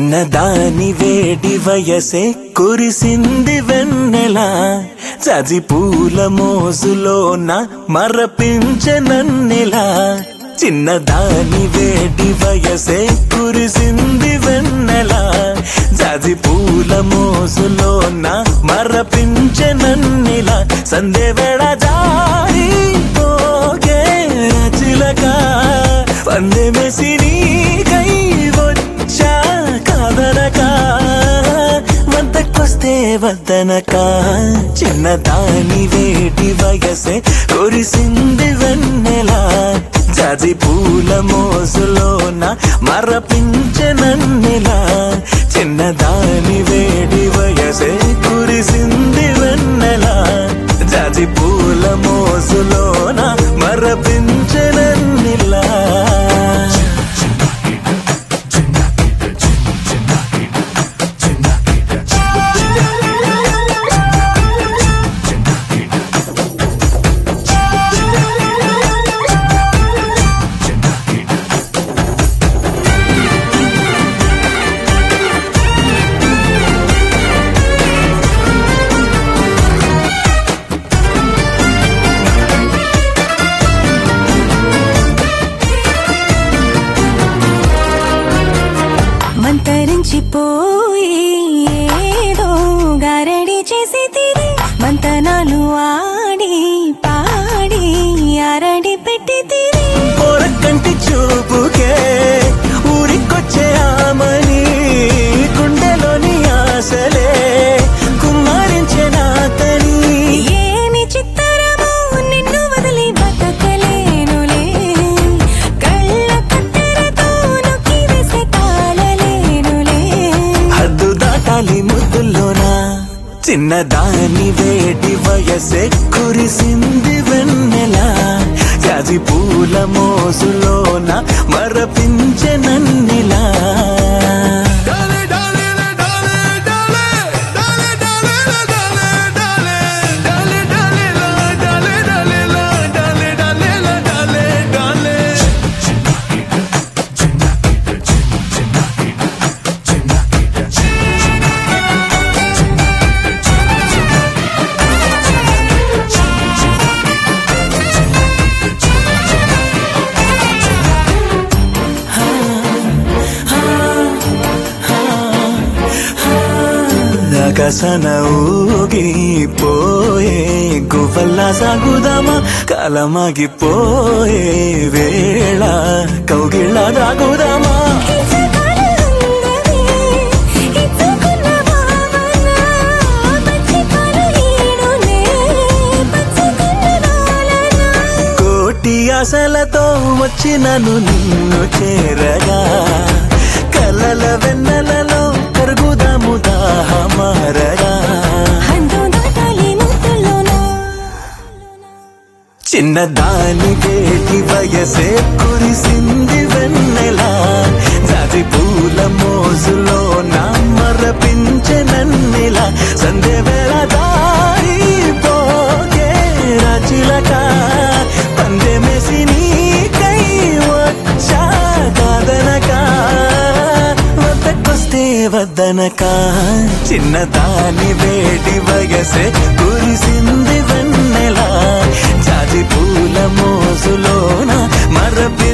చిన్నదాని వేడి వయసే కురిసింది వెన్నెల చది పూల మోజులోన మరపించనన్నెలా చిన్నదాని వేడి వయసే కురిసింది వెన్నెల జాజి పూల మోజులోన మరపించనన్నెలా సందే వేళ జారి పోగే చిలక పందె మెసి కై వచ్చా కాదనక వద్దకొస్తే వద్దనక చిన్నదాని వేటి వయసే కురిసింది వెన్నెలా జాజి పూల మోసులోన మరపించనన్నెలా చిన్నదాని వేడి వయసే కురిసింది వెన్నెలా జాజి పూల మోసులోన మరపించనన్నెలా మంతరించిపోయి ఏదో గారడి చేసి తిరి మంతనాలు ఆడి పాడి అరడి పెట్టి తిరి పొరకంటి చూపుకే ఊరికొచ్చే ఆమని గుండెలోని ఆశలే కుమ్మరించే నాతని ఏమి చిత్తరమో నిన్ను వదిలి బతకలేనులే కళ్ళ కత్తెరతో నొక్కి వేసే కాలలేనులే హద్దు దాటాలి ముద్దుల్లోనా చిన్నదాని వేడి వయసే కురిసింది వెన్నెలా జాజి పూల మోసులోన మరపించనన్నెలా Dale, dale, dale, dale, dale, dale, dale, dale, dale, dale, dale, dale, dale, dale, dale, dale. ఆకాశన ఊగిపోయే గువ్వల్లా సాగుదామా కాలమాగిపోయే వేళ కౌగిళ్ళ దాగుదామా కోటి ఆశలతో వచ్చినను నిన్ను చేరగా కలల వెన్నెలలో కరుగుదాము దాహమారగా చిన్నదాని వేటి వయసే కురిసింది వెన్నెలా జాజి పూల మోజులో నా మరపించనన్నెలా సంధ్య వేళ దారి పోగే రాచిలక పందె మెసి కై వచ్చా కాదనక వద్దకొస్తే వద్దనక చిన్నదాని వేడి వయసే కురిసింది వెన్నెలా జాజి పూల మోసులోన మరపి